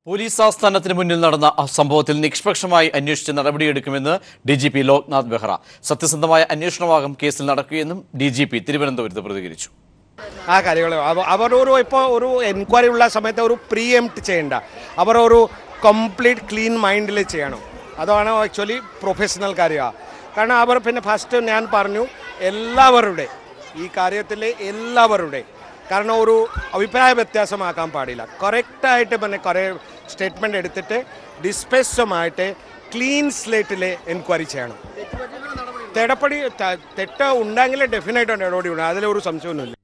police ആസ്ഥാനത്തിന് മുന്നിൽ നടന്ന ആ സംഭവത്തിൽ നിഷ്പക്ഷമായി അന്വേഷിച്ച് നടപടിയെടുക്കുമെന്ന് D G P Loknath Behera സത്യസന്ധമായ അന്വേഷണമാകും കേസിൽ നടക്കുകയെന്നും ഡി ജി പി തിരുവനന്തപുരത്ത് പ്രതികരിച്ചു ആ കാര്യങ്ങൾ അവർ ഒരു ഇപ്പോൾ ഒരു എൻക്വയറി ഉള്ള സമയത്ത് ഒരു പ്രീ എംപ്റ്റ് ചെയ്യണ്ട അവർ ഒരു കംപ്ലീറ്റ് ക്ലീൻ മൈൻഡിൽ ചെയ്യണം അതാണ് ആക്ച്വലി പ്രൊഫഷണൽ കാര്യമാണ് കാരണം അവർ പിന്നെ ഫസ്റ്റ് ഞാൻ പറഞ്ഞു എല്ലാവരുടെ ഈ കാര്യത്തിൽ എല്ലാവരുടെ കാരണം ഒരു അഭിപ്രായ വ്യത്യാസമാക്കാൻ പാടില്ല കറക്റ്റായിട്ട് പിന്നെ കുറേ സ്റ്റേറ്റ്മെൻറ്റ് എടുത്തിട്ട് ഡിസ്പെസ്സുമായിട്ട് ക്ലീൻ സ്ലേറ്റിൽ എൻക്വയറി ചെയ്യണം തെടപ്പടി ത- തെറ്റ് ഉണ്ടെങ്കിൽ ഡെഫിനറ്റായിട്ട് നടപടി ഉണ്ട് അതിലൊരു സംശയമൊന്നുമില്ല